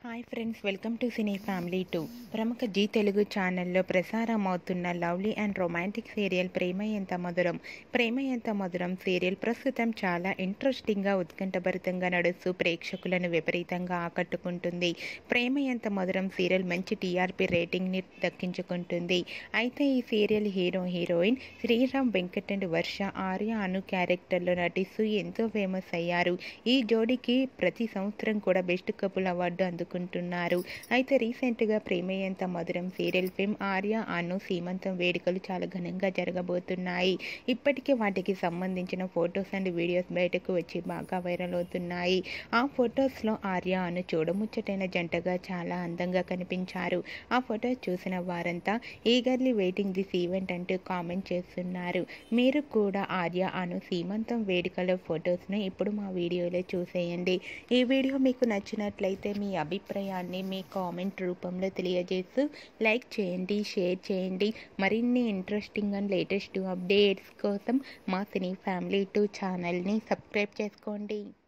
hi friends welcome to cine family two ప్రముఖ Zee Telugu ఛానల్లో ప్రసారం అవుతున్న lovely and romantic serial Prema Entha Madhuram ప్రేమ ఎంత మధురం సీరియల్ ప్రస్తుతం చాలా ఇంట్రెస్టింగ్గా ఉత్కంఠభరితంగా నడుస్తూ ప్రేక్షకులను విపరీతంగా ఆకట్టుకుంటుంది ప్రేమ ఎంత మధురం సీరియల్ మంచి టీఆర్పీ రేటింగ్ని దక్కించుకుంటుంది అయితే ఈ serial hero heroine Sriram Venkat and Varsha Arya Anu క్యారెక్టర్లో నటిస్తూ ఎంతో ఫేమస్ అయ్యారు ఈ జోడీకి ప్రతి సంవత్సరం కూడా బెస్ట్ కపుల్ అవార్డు అందుకుంటున్నారు అయితే రీసెంట్గా ప్రేమయ్యంత మధురం సీరియల్ ఫిల్మ్ ఆర్య అను సీమంతం వేడుకలు చాలా ఘనంగా జరగబోతున్నాయి ఇప్పటికే వాటికి సంబంధించిన ఫొటోస్ అండ్ వీడియోస్ బయటకు వచ్చి బాగా వైరల్ అవుతున్నాయి ఆ ఫొటోస్లో ఆర్య అను చూడముచ్చటైన జంటగా చాలా అందంగా కనిపించారు ఆ ఫొటోస్ చూసిన వారంతా ఈగర్లీ వెయిటింగ్ దిస్ ఈవెంట్ అంటూ కామెంట్ చేస్తున్నారు మీరు కూడా ఆర్య అను సీమంతం వేడుకల ఫొటోస్ను ఇప్పుడు మా వీడియోలో చూసేయండి ఈ వీడియో మీకు నచ్చినట్లయితే మీ అభిప్రాయాన్ని మీ కామెంట్ రూపంలో తెలియజేస్తూ లైక్ చేయండి షేర్ చేయండి మరిన్ని ఇంట్రెస్టింగ్ అండ్ లేటెస్ట్ అప్డేట్స్ కోసం మా సినీ ఫ్యామిలీ టూ ఛానల్ని సబ్స్క్రైబ్ చేసుకోండి